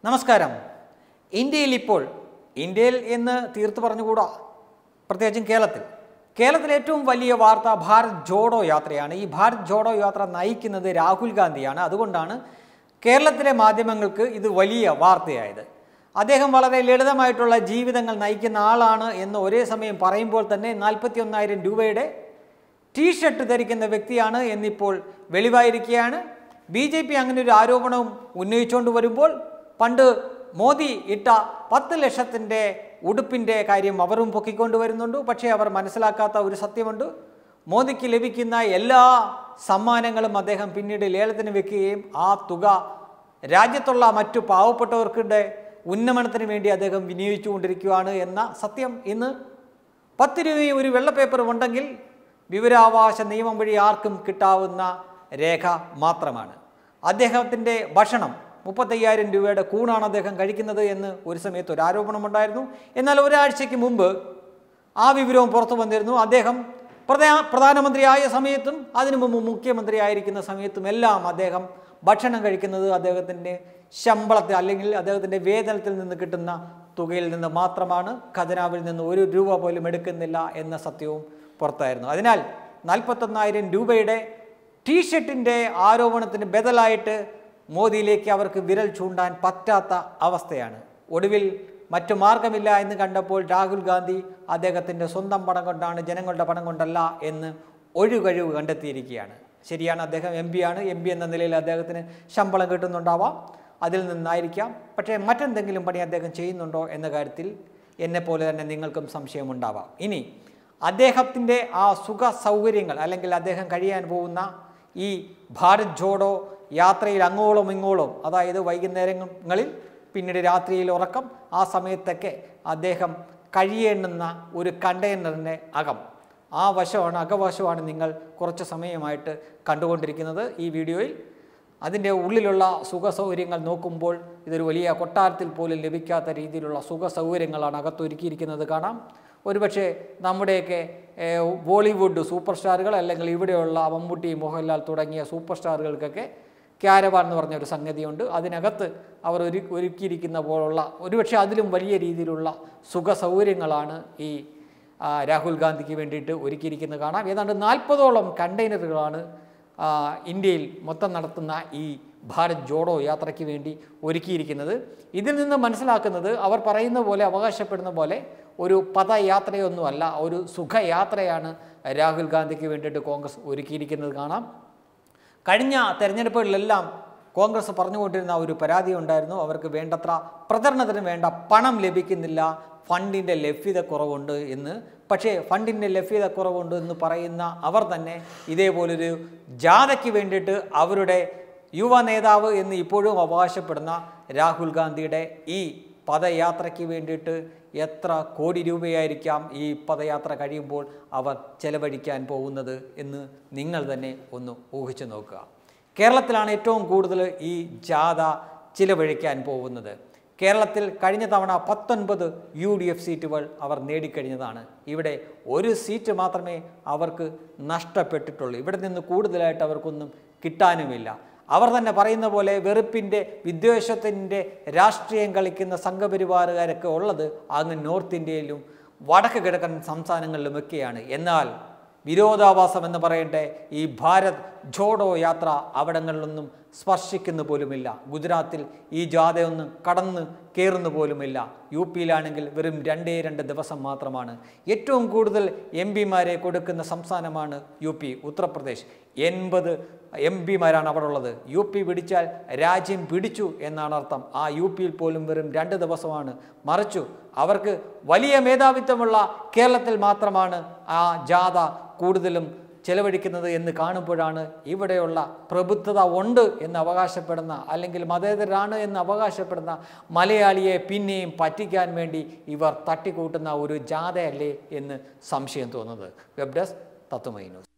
നമസ്കാരം ഇന്ത്യയിൽ ഇപ്പോൾ ഇന്ത്യയിൽ എന്ന് തീർത്ത് പറഞ്ഞുകൂടാ പ്രത്യേകിച്ചും കേരളത്തിൽ കേരളത്തിൽ ഏറ്റവും വലിയ വാർത്ത ഭാരത് ജോഡോ യാത്രയാണ് ഈ ഭാരത് ജോഡോ യാത്ര നയിക്കുന്നത് രാഹുൽ ഗാന്ധിയാണ് അതുകൊണ്ടാണ് കേരളത്തിലെ മാധ്യമങ്ങൾക്ക് ഇത് വലിയ വാർത്തയായത് അദ്ദേഹം വളരെ ലളിതമായിട്ടുള്ള ജീവിതങ്ങൾ നയിക്കുന്ന ആളാണ് എന്ന് ഒരേ സമയം പറയുമ്പോൾ തന്നെ നാൽപ്പത്തി ഒന്നായിരം രൂപയുടെ ടീഷർട്ട് ധരിക്കുന്ന വ്യക്തിയാണ് എന്നിപ്പോൾ വെളിവായിരിക്കുകയാണ് ബി ജെ പി അങ്ങനെ ഒരു ആരോപണവും ഉന്നയിച്ചുകൊണ്ട് വരുമ്പോൾ പണ്ട് മോദി ഇട്ട പത്ത് ലക്ഷത്തിൻ്റെ ഉടുപ്പിൻ്റെ കാര്യം അവരും പൊക്കിക്കൊണ്ട് വരുന്നുണ്ട് പക്ഷേ അവർ മനസ്സിലാക്കാത്ത ഒരു സത്യമുണ്ട് മോദിക്ക് ലഭിക്കുന്ന എല്ലാ സമ്മാനങ്ങളും അദ്ദേഹം പിന്നീട് ലേലത്തിന് വെക്കുകയും ആ തുക രാജ്യത്തുള്ള മറ്റു പാവപ്പെട്ടവർക്കിടെ ഉന്നമനത്തിന് വേണ്ടി അദ്ദേഹം വിനിയോഗിച്ചുകൊണ്ടിരിക്കുകയാണ് എന്ന സത്യം ഇന്ന് പത്ത് രൂപയും ഒരു വെള്ള പേപ്പറും ഉണ്ടെങ്കിൽ വിവരാവകാശ നിയമം വഴി ആർക്കും കിട്ടാവുന്ന രേഖ മാത്രമാണ് അദ്ദേഹത്തിൻ്റെ ഭക്ഷണം മുപ്പത്തയ്യായിരം രൂപയുടെ കൂണാണ് അദ്ദേഹം കഴിക്കുന്നത് എന്ന് ഒരു സമയത്ത് ഒരു ആരോപണമുണ്ടായിരുന്നു എന്നാൽ ഒരാഴ്ചയ്ക്ക് മുമ്പ് ആ വിവരവും പുറത്തു വന്നിരുന്നു അദ്ദേഹം പ്രധാ പ്രധാനമന്ത്രിയായ സമയത്തും അതിനു മുമ്പ് മുഖ്യമന്ത്രി ആയിരിക്കുന്ന സമയത്തും എല്ലാം അദ്ദേഹം ഭക്ഷണം കഴിക്കുന്നത് അദ്ദേഹത്തിൻ്റെ ശമ്പളത്തിൽ അല്ലെങ്കിൽ അദ്ദേഹത്തിൻ്റെ വേതനത്തിൽ നിന്ന് കിട്ടുന്ന തുകയിൽ നിന്ന് മാത്രമാണ് ഖജനാവിൽ നിന്ന് ഒരു രൂപ പോലും എടുക്കുന്നില്ല എന്ന സത്യവും പുറത്തായിരുന്നു അതിനാൽ നാൽപ്പത്തൊന്നായിരം രൂപയുടെ ടീഷർട്ടിൻ്റെ ആരോപണത്തിന് ബദലായിട്ട് മോദിയിലേക്ക് അവർക്ക് വിരൽ ചൂണ്ടാൻ പറ്റാത്ത അവസ്ഥയാണ് ഒടുവിൽ മറ്റു മാർഗമില്ല എന്ന് കണ്ടപ്പോൾ രാഹുൽ ഗാന്ധി അദ്ദേഹത്തിൻ്റെ സ്വന്തം പണം കൊണ്ടാണ് ജനങ്ങളുടെ പണം കൊണ്ടല്ല എന്ന് ഒഴുകഴിവ് കണ്ടെത്തിയിരിക്കുകയാണ് ശരിയാണ് അദ്ദേഹം എം പി ആണ് എം പി എന്ന നിലയിൽ അദ്ദേഹത്തിന് ശമ്പളം കിട്ടുന്നുണ്ടാവാം അതിൽ നിന്നായിരിക്കാം പക്ഷേ മറ്റെന്തെങ്കിലും പണി അദ്ദേഹം ചെയ്യുന്നുണ്ടോ എന്ന കാര്യത്തിൽ എന്നെപ്പോലെ തന്നെ നിങ്ങൾക്കും സംശയമുണ്ടാവാം ഇനി അദ്ദേഹത്തിൻ്റെ ആ സുഖ സൗകര്യങ്ങൾ അല്ലെങ്കിൽ അദ്ദേഹം കഴിയാൻ പോകുന്ന ഈ ഭാരത് ജോഡോ യാത്രയിൽ അങ്ങോളം ഇങ്ങോളം അതായത് വൈകുന്നേരങ്ങളിൽ പിന്നീട് രാത്രിയിൽ ഉറക്കം ആ സമയത്തൊക്കെ അദ്ദേഹം കഴിയേണ്ടുന്ന ഒരു കണ്ടെയ്നറിൻ്റെ അകം ആ വശമാണ് അകവശമാണ് നിങ്ങൾ കുറച്ച് സമയമായിട്ട് കണ്ടുകൊണ്ടിരിക്കുന്നത് ഈ വീഡിയോയിൽ അതിൻ്റെ ഉള്ളിലുള്ള സുഖ സൗകര്യങ്ങൾ നോക്കുമ്പോൾ ഇതൊരു വലിയ കൊട്ടാരത്തിൽ പോലും ലഭിക്കാത്ത രീതിയിലുള്ള സുഖ സൗകര്യങ്ങളാണ് അകത്തൊരുക്കിയിരിക്കുന്നത് കാണാം ഒരുപക്ഷെ നമ്മുടെയൊക്കെ ഏഹ്, ബോളിവുഡ് സൂപ്പർ സ്റ്റാറുകൾ അല്ലെങ്കിൽ ഇവിടെയുള്ള മമ്മൂട്ടി മോഹൻലാൽ തുടങ്ങിയ സൂപ്പർ സ്റ്റാറുകൾക്കൊക്കെ ക്യാരവാൻ എന്ന് പറഞ്ഞ ഒരു സംഗതിയുണ്ട് അതിനകത്ത് അവർ ഒരു ഒരുക്കിയിരിക്കുന്ന പോലുള്ള ഒരുപക്ഷെ അതിലും വലിയ രീതിയിലുള്ള സുഖ സൗകര്യങ്ങളാണ് ഈ ആ, രാഹുൽ ഗാന്ധിക്ക് വേണ്ടിയിട്ട് ഒരുക്കിയിരിക്കുന്നത് കാണാം ഏതാണ്ട് നാൽപ്പതോളം കണ്ടെയ്നറുകളാണ് ആ, ഇന്ത്യയിൽ മൊത്തം നടത്തുന്ന ഈ ഭാരത് ജോഡോ യാത്രയ്ക്ക് വേണ്ടി ഒരുക്കിയിരിക്കുന്നത് ഇതിൽ നിന്ന് മനസ്സിലാക്കുന്നത് അവർ പറയുന്ന പോലെ അവകാശപ്പെടുന്ന പോലെ ഒരു പദയാത്രയൊന്നുമല്ല ഒരു സുഖയാത്രയാണ് രാഹുൽ ഗാന്ധിക്ക് വേണ്ടിയിട്ട് കോൺഗ്രസ് ഒരുക്കിയിരിക്കുന്നത് കാണാം കഴിഞ്ഞ തെരഞ്ഞെടുപ്പുകളിലെല്ലാം കോൺഗ്രസ് പറഞ്ഞുകൊണ്ടിരുന്ന ഒരു പരാതി ഉണ്ടായിരുന്നു അവർക്ക് വേണ്ടത്ര പ്രചരണത്തിന് വേണ്ട പണം ലഭിക്കുന്നില്ല ഫണ്ടിൻ്റെ ലഭ്യത കുറവുണ്ട് എന്ന് പക്ഷേ ഫണ്ടിൻ്റെ ലഭ്യത കുറവുണ്ട് എന്ന് പറയുന്ന അവർ തന്നെ ഇതേപോലൊരു ജാഥയ്ക്ക് വേണ്ടിയിട്ട് അവരുടെ യുവ നേതാവ് എന്ന് ഇപ്പോഴും അവകാശപ്പെടുന്ന രാഹുൽ ഗാന്ധിയുടെ ഈ പദയാത്രയ്ക്ക് വേണ്ടിയിട്ട് എത്ര കോടി രൂപയായിരിക്കാം ഈ പദയാത്ര കഴിയുമ്പോൾ അവർ ചെലവഴിക്കാൻ പോകുന്നത് എന്ന് നിങ്ങൾ തന്നെ ഒന്ന് ഊഹിച്ചു നോക്കുക കേരളത്തിലാണ് ഏറ്റവും കൂടുതൽ ഈ ജാഥ ചിലവഴിക്കാൻ പോകുന്നത് കേരളത്തിൽ കഴിഞ്ഞ തവണ പത്തൊൻപത് യു ഡി എഫ് സീറ്റുകൾ അവർ നേടിക്കഴിഞ്ഞതാണ് ഇവിടെ ഒരു സീറ്റ് മാത്രമേ അവർക്ക് നഷ്ടപ്പെട്ടിട്ടുള്ളൂ ഇവിടെ നിന്ന് കൂടുതലായിട്ട് അവർക്കൊന്നും കിട്ടാനുമില്ല അവർ തന്നെ പറയുന്ന പോലെ വെറുപ്പിൻ്റെ വിദ്വേഷത്തിൻ്റെ രാഷ്ട്രീയം കളിക്കുന്ന സംഘപരിവാറുകാരൊക്കെ ഉള്ളത് അങ്ങ് നോർത്ത് ഇന്ത്യയിലും വടക്ക് കിഴക്കൻ സംസ്ഥാനങ്ങളിലുമൊക്കെയാണ് എന്നാൽ വിരോധാഭാസം എന്ന് പറയട്ടെ ഈ ഭാരത് ജോഡോ യാത്ര അവിടങ്ങളിലൊന്നും സ്പർശിക്കുന്ന പോലുമില്ല ഗുജറാത്തിൽ ഈ ജാഥയൊന്നും കടന്ന് കയറുന്ന പോലുമില്ല യു പിയിലാണെങ്കിൽ വെറും രണ്ടേ രണ്ട് ദിവസം മാത്രമാണ് ഏറ്റവും കൂടുതൽ എം പിമാരെ കൊടുക്കുന്ന സംസ്ഥാനമാണ് യു പി ഉത്തർപ്രദേശ് എൺപത് എം പിമാരാണ് അവിടെ ഉള്ളത് യു പി പിടിച്ചാൽ രാജ്യം പിടിച്ചു എന്നാണ് അർത്ഥം ആ യു പിയിൽ പോലും വെറും രണ്ട് ദിവസമാണ് മറിച്ചു അവർക്ക് വലിയ മേധാവിത്വമുള്ള കേരളത്തിൽ മാത്രമാണ് ആ ജാഥ കൂടുതലും ചെലവഴിക്കുന്നത് എന്ന് കാണുമ്പോഴാണ് ഇവിടെയുള്ള പ്രബുദ്ധത ഉണ്ട് എന്ന് അവകാശപ്പെടുന്ന അല്ലെങ്കിൽ മതേതരാണ് എന്ന് അവകാശപ്പെടുന്ന മലയാളിയെ പിന്നെയും പറ്റിക്കാൻ വേണ്ടി ഇവർ തട്ടിക്കൂട്ടുന്ന ഒരു ജാഥയല്ലേ എന്ന് സംശയം തോന്നുന്നത് വെബ് ഡെസ്ക് തത്വമൈ ന്യൂസ്